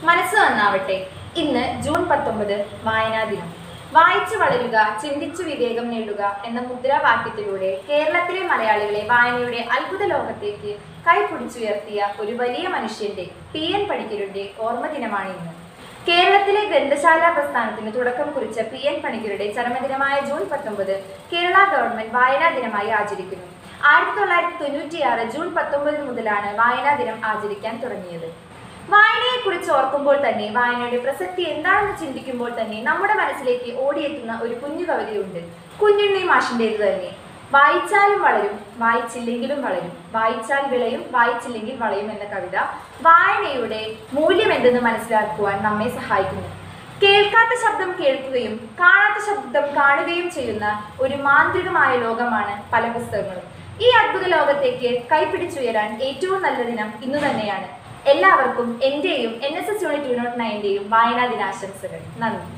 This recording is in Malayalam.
മനസ്സ് നന്നാവട്ടെ ഇന്ന് ജൂൺ പത്തൊമ്പത് വായനാ ദിനം വായിച്ചു വളരുക ചിന്തിച്ചു വിവേകം നേടുക എന്ന മുദ്രാവാക്യത്തിലൂടെ കേരളത്തിലെ മലയാളികളെ വായനയുടെ അത്ഭുത ലോകത്തേക്ക് കൈപിടിച്ചുയർത്തിയ ഒരു വലിയ മനുഷ്യന്റെ പി എൻ പണിക്കരുടെ ഓർമ്മ ദിനമാണ് ഇന്ന് കേരളത്തിലെ ഗ്രന്ഥശാല പ്രസ്ഥാനത്തിന് തുടക്കം കുറിച്ച പി എൻ പണിക്കരുടെ ചരമദിനമായ ജൂൺ പത്തൊമ്പത് കേരള ഗവൺമെന്റ് വായനാ ദിനമായി ആചരിക്കുന്നു ആയിരത്തി തൊള്ളായിരത്തി തൊണ്ണൂറ്റിയാറ് ജൂൺ പത്തൊമ്പത് മുതലാണ് വായനാ ദിനം ആചരിക്കാൻ തുടങ്ങിയത് വായനയെക്കുറിച്ച് ഓർക്കുമ്പോൾ തന്നെ വായനയുടെ പ്രസക്തി എന്താണെന്ന് ചിന്തിക്കുമ്പോൾ തന്നെ നമ്മുടെ മനസ്സിലേക്ക് ഓടിയെത്തുന്ന ഒരു കുഞ്ഞു കവിതയുണ്ട് കുഞ്ഞുണ്ണി മാഷിൻ്റേത് തന്നെ വായിച്ചാലും വളരും വായിച്ചില്ലെങ്കിലും വളരും വായിച്ചാൽ വിളയും വായിച്ചില്ലെങ്കിൽ വളയും എന്ന കവിത വായനയുടെ മൂല്യം എന്തെന്ന് മനസ്സിലാക്കുവാൻ നമ്മെ സഹായിക്കുന്നു കേൾക്കാത്ത ശബ്ദം കേൾക്കുകയും കാണാത്ത ശബ്ദം കാണുകയും ചെയ്യുന്ന ഒരു മാന്ത്രികമായ ലോകമാണ് പല പുസ്തകങ്ങളും ഈ അത്ഭുത ലോകത്തേക്ക് കൈപിടിച്ചുയരാൻ ഏറ്റവും നല്ല ദിനം ഇന്നു തന്നെയാണ് എല്ലാവർക്കും എന്റെയും N S S unit two naught നയൻ്റെയും വായനാ ദിനാശംസകൾ നന്ദി